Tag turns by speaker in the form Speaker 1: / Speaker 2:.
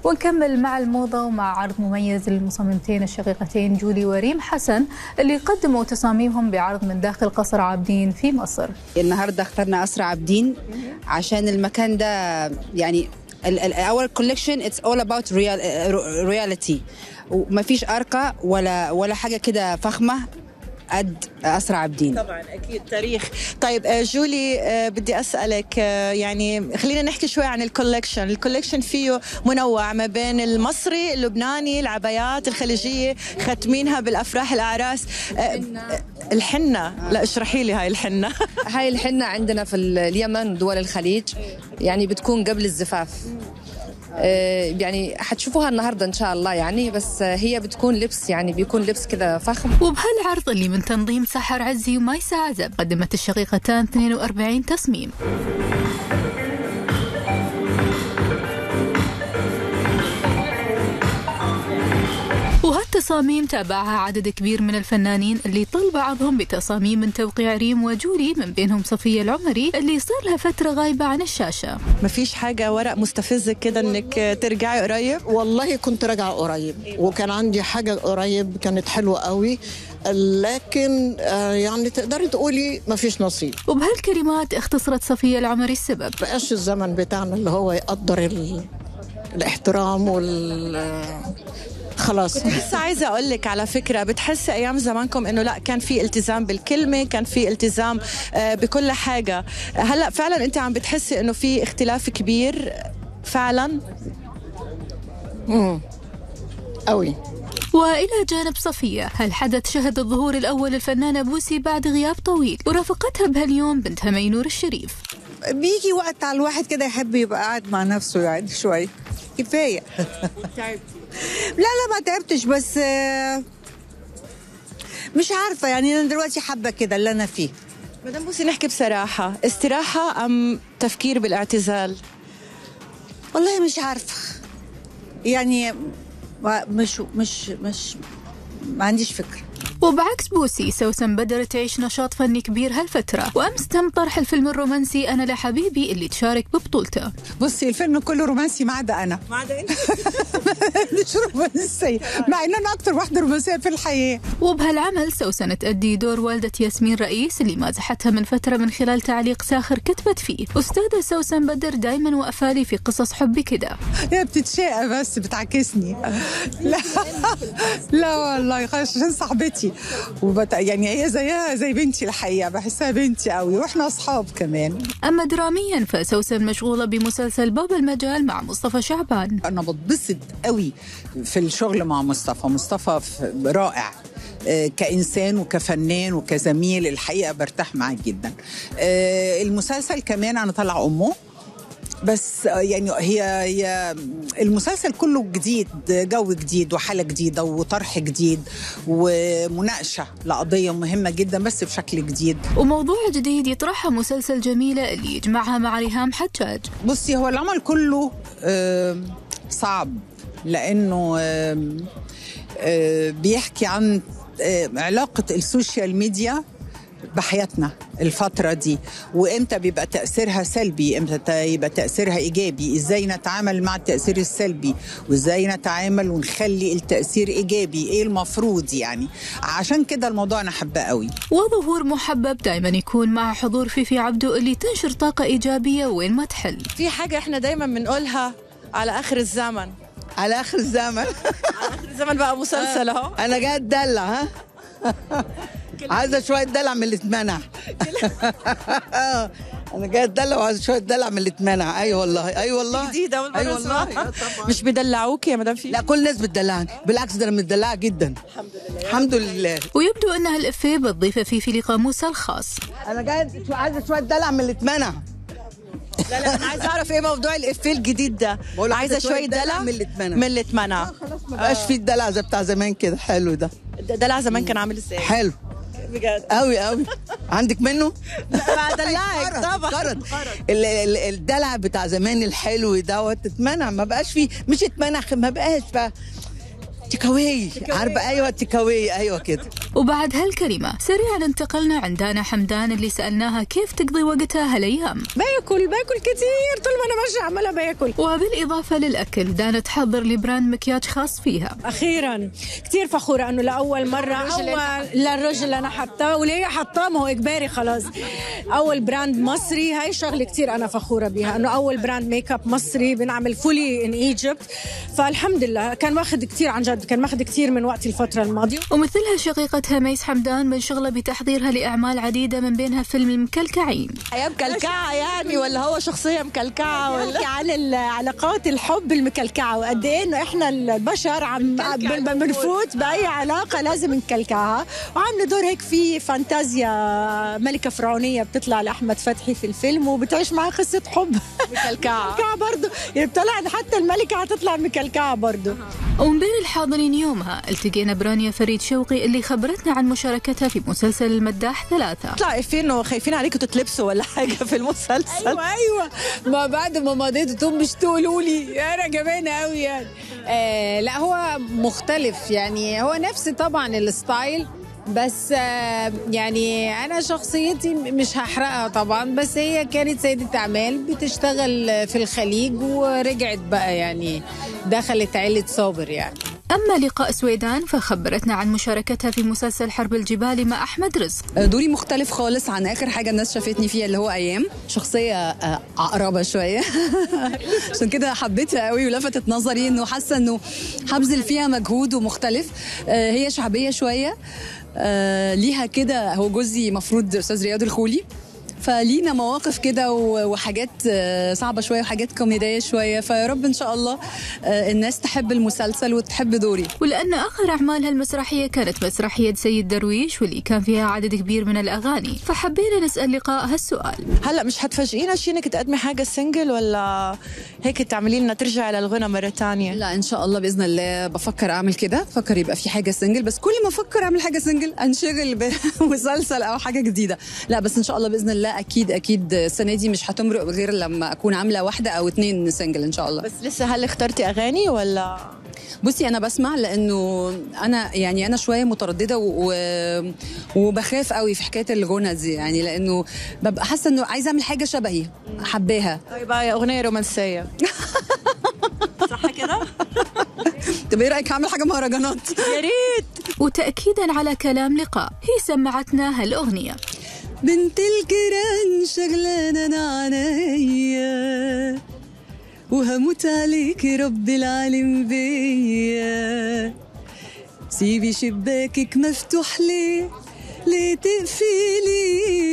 Speaker 1: ونكمل مع الموضة ومع عرض مميز للمصممتين الشقيقتين جولي وريم حسن اللي قدموا تصاميمهم بعرض من داخل قصر عابدين في مصر
Speaker 2: النهارده اخترنا اسرع عابدين عشان المكان ده يعني our collection it's all about real, reality وما فيش أرقى ولا ولا حاجة كده فخمة قد أسرع عابدين
Speaker 3: طبعا اكيد تاريخ طيب آه، جولي آه، بدي اسالك آه، يعني خلينا نحكي شوي عن الكولكشن الكولكشن فيه منوع ما بين المصري اللبناني العبايات الخليجيه ختمينها بالافراح الاعراس آه، الحنه لا اشرحي لي هاي الحنه
Speaker 4: هاي الحنة عندنا في اليمن دول الخليج يعني بتكون قبل الزفاف آه، يعني حتشوفوها النهارده ان شاء الله يعني بس آه، هي بتكون لبس يعني بيكون لبس كذا فخم
Speaker 1: وبهالعرض اللي من تنظيم سحر عزي ومايسة عزب قدمت الشقيقتان 42 تصميم وهالتصاميم تابعها عدد كبير من الفنانين اللي طل بعضهم بتصاميم من توقيع ريم وجولي من بينهم صفية العمري اللي صار لها فترة غايبة عن الشاشة
Speaker 3: ما فيش حاجه ورق مستفزك كده انك آه، ترجعي قريب
Speaker 5: والله كنت راجعة قريب وكان عندي حاجة قريب كانت حلوة قوي لكن آه، يعني تقدري تقولي ما فيش نصيب
Speaker 1: وبهالكلمات اختصرت صفية العمري السبب
Speaker 5: بقاش الزمن بتاعنا اللي هو يقدر ال... الاحترام وال خلاص
Speaker 3: لسه عايزه اقول لك على فكره بتحسي ايام زمانكم انه لا كان في التزام بالكلمه كان في التزام آه، بكل حاجه هلا فعلا انت عم بتحسي انه في اختلاف كبير فعلا
Speaker 5: قوي
Speaker 1: وإلى جانب صفية هالحدث شهد الظهور الأول للفنانة بوسي بعد غياب طويل ورافقتها بهاليوم بنتها مينور الشريف
Speaker 6: بيجي وقت على الواحد كده يحب يبقى قاعد مع نفسه يعني شوي كفايه لا لا ما تعبتش بس آه، مش عارفه يعني انا دلوقتي حابه كده اللي انا فيه
Speaker 3: مدام بوسي نحكي بصراحه استراحه ام تفكير بالاعتزال
Speaker 6: والله مش عارفه يعني ما- مش مش مش ما عنديش فكره
Speaker 1: وبعكس بوسي سوسن بدر تعيش نشاط فني كبير هالفترة وأمس تم طرح الفيلم الرومانسي أنا لحبيبي اللي تشارك ببطولته
Speaker 7: بصي الفيلم كله رومانسي ما عدا انا
Speaker 3: ما عدا انت
Speaker 7: مش رومانسيه مع ان انا اكتر واحده رومانسيه في الحياه
Speaker 1: وبهالعمل سوسن تأدي دور والدة ياسمين رئيس اللي مازحتها من فترة من خلال تعليق ساخر كتبت فيه أستاذة سوسن بدر دايما وقفالي في قصص حبي كده
Speaker 7: هي بتتشاقى بس بتعكسني لا لا والله خلاص عشان صاحبتي وبت... يعني هي زيها زي بنتي الحقيقه بحسها بنتي قوي واحنا اصحاب كمان
Speaker 1: أما دراميا فسوسن مشغولة بمسلسل باب المجال مع مصطفى شعبان
Speaker 8: انا بتبسط قوي في الشغل مع مصطفى مصطفى ف- رائع آه، كإنسان وكفنان وكزميل الحقيقة برتاح معاه جدا آه، المسلسل كمان أنا طالعة أمه بس آه، يعني هي هي المسلسل كله جديد جو جديد وحالة جديدة وطرح جديد ومناقشة لقضية مهمة جدا بس بشكل جديد
Speaker 1: وموضوع جديد يطرحها مسلسل جميلة اللي يجمعها مع ريهام حجاج
Speaker 8: بصي هو العمل كله آم، صعب لانه آم، آه، بيحكي عن آه، علاقه السوشيال ميديا بحياتنا الفترة دي وامتى بيبقى تأثيرها سلبي امتى يبقى تأثيرها إيجابي ازاي نتعامل مع التأثير السلبي وازاي نتعامل ونخلي التأثير إيجابي ايه المفروض يعني عشان كده الموضوع أنا حباه قوي
Speaker 1: وظهور محبب دائما يكون مع حضور فيفي عبدو اللي تنشر طاقة إيجابية وين ما تحل
Speaker 3: في حاجه احنا دايما بنقولها على اخر الزمن
Speaker 9: على اخر الزمن
Speaker 3: على اخر الزمن بقى مسلسل اهو
Speaker 9: انا جاي اتدلع ها عايزه شويه دلع من اللي اتمنع انا جاي اتدلع وعايزه شويه دلع من اللي اتمنع اي والله اي والله
Speaker 3: جديده اول مره
Speaker 9: اي والله
Speaker 3: أسمعها.
Speaker 9: آه طبعاً.
Speaker 3: مش بيدلعوك يا مدام في
Speaker 9: لا كل الناس بتدلعني بالعكس ده انا متدلعه جدا الحمد لله الحمد لله
Speaker 1: ويبدو أن هالإفيه بتضيفه فيفي لقاموسها الخاص
Speaker 9: انا جاي عايزه شويه دلع من اللي اتمنع
Speaker 3: لا لا انا عايزه اعرف ايه موضوع الافيه الجديد ده
Speaker 9: بقول لك
Speaker 3: عايزه
Speaker 9: عايزة
Speaker 3: شويه
Speaker 9: شوية
Speaker 3: دلع
Speaker 9: من اللي اتمنع.
Speaker 3: من اللي اتمنع
Speaker 9: ما بقاش في الدلع زي بتاع زمان كده حلو ده
Speaker 3: دلع زمان كان عامل ازاي
Speaker 9: حلو
Speaker 3: بجد
Speaker 9: قوي قوي عندك منه
Speaker 3: لا بدلعك طبعا
Speaker 9: فرد ال- ال- الدلع بتاع زمان الحلو دوت اتمنع ما بقاش فيه مش اتمنع ما بقاش بقى تيكاوي عارفه ايوه تيكاوي ايوه كده
Speaker 1: وبعد هالكلمة سريعا انتقلنا عند دانا حمدان اللي سألناها كيف تقضي وقتها هالأيام
Speaker 10: باكل باكل كتير طول ما انا ماشيه عماله باكل
Speaker 1: وبالإضافة للأكل دانا تحضر لي براند مكياج خاص فيها
Speaker 10: اخيرا كتير فخوره انه لاول مره اول للرجل اللي انا حطاه واللي هي حطاه ما هو اجباري خلاص اول براند مصري هاي شغله كتير انا فخوره بيها انه اول براند ميك اب مصري بنعمل فولي ان ايجيبت فالحمد لله كان واخد كتير عن جد كان واخد كتير من وقتي الفتره الماضيه
Speaker 1: ومثلها شقيقتها ميس حمدان من شغلة بتحضيرها لأعمال عديدة من بينها فيلم المكلكعين
Speaker 3: حياة مكلكعة يعني ولا هو شخصية مكلكعة ولا
Speaker 10: بحكي عن العلاقات الحب المكلكعه وقد ايه انه احنا البشر عم بن- بنفوت باي علاقه لازم نكلكعها وعامله دور هيك في فانتازيا ملكه فرعونيه بتطلع لاحمد فتحي في الفيلم وبتعيش معاه قصه حب
Speaker 3: مكلكعة
Speaker 10: مكلكعه برضه يعني طلع حتى الملكه حتطلع مكلكعه برضه
Speaker 1: ومن بين الحاضرين يومها التقينا برانيا فريد شوقي اللي خبرتنا عن مشاركتها في مسلسل المداح ثلاثة
Speaker 3: طلع في انه خايفين عليكم تتلبسوا ولا حاجة في المسلسل
Speaker 10: ايوه ايوه ما بعد ما مضيت انتم مش تقولوا لي انا جبانه قوي يعني
Speaker 11: آه لا هو مختلف يعني هو نفس طبعا الستايل بس آه يعني انا شخصيتي مش هحرقها طبعا بس هي كانت سيدة اعمال بتشتغل في الخليج ورجعت بقى يعني دخلت عيلة صابر يعني
Speaker 1: أما لقاء سويدان فخبرتنا عن مشاركتها في مسلسل حرب الجبال مع أحمد رزق
Speaker 12: دوري مختلف خالص عن اخر حاجه الناس شافتني فيها اللي هو ايام شخصيه آه، عقربه شويه عشان كده حبيتها قوي ولفتت نظري انه حاسه انه هبذل فيها مجهود ومختلف آه، هي شعبيه شويه آه، ليها كده هو جوزي مفروض استاذ رياض الخولي فلينا مواقف كده و- وحاجات آه، صعبه شويه وحاجات كوميديه شويه فيا رب ان شاء الله آه، الناس تحب المسلسل وتحب دوري
Speaker 1: ولأن آخر أعمالها المسرحية كانت مسرحية سيد درويش واللي كان فيها عدد كبير من الأغاني فحبينا نسأل لقاء هالسؤال
Speaker 3: هلا مش حتفاجئينا شي انك تقدمي حاجة سنجل ولا هيك تعملي لنا ترجعي للغنى مرة تانية
Speaker 12: لا ان شاء الله باذن الله بفكر اعمل كده بفكر يبقى في حاجه سنجل بس كل ما افكر اعمل حاجه سنجل انشغل بمسلسل او حاجه جديده لا بس ان شاء الله باذن الله اكيد اكيد السنه دي مش هتمرق غير لما اكون عامله واحده او اتنين سنجل ان شاء الله
Speaker 3: بس لسه هل اخترتي اغاني ولا
Speaker 12: بصي انا بسمع لانه انا يعني انا شويه متردده و... و... وبخاف قوي في حكايه الغنى دي يعني لانه ببقى حاسه انه عايزه اعمل حاجه شبهي حباها
Speaker 3: طيب هاي اغنية رومانسية صح كده؟
Speaker 12: طب ايه رايك اعمل حاجه مهرجانات
Speaker 3: يا ريت
Speaker 1: وتأكيدا على كلام لقاء هي سمعتنا هالأغنية
Speaker 12: بنت الجيران شغلانة أنا عنيا وهموت عليك رب العالم بيا سيبي شباكك مفتوح ليه ليه تقفلي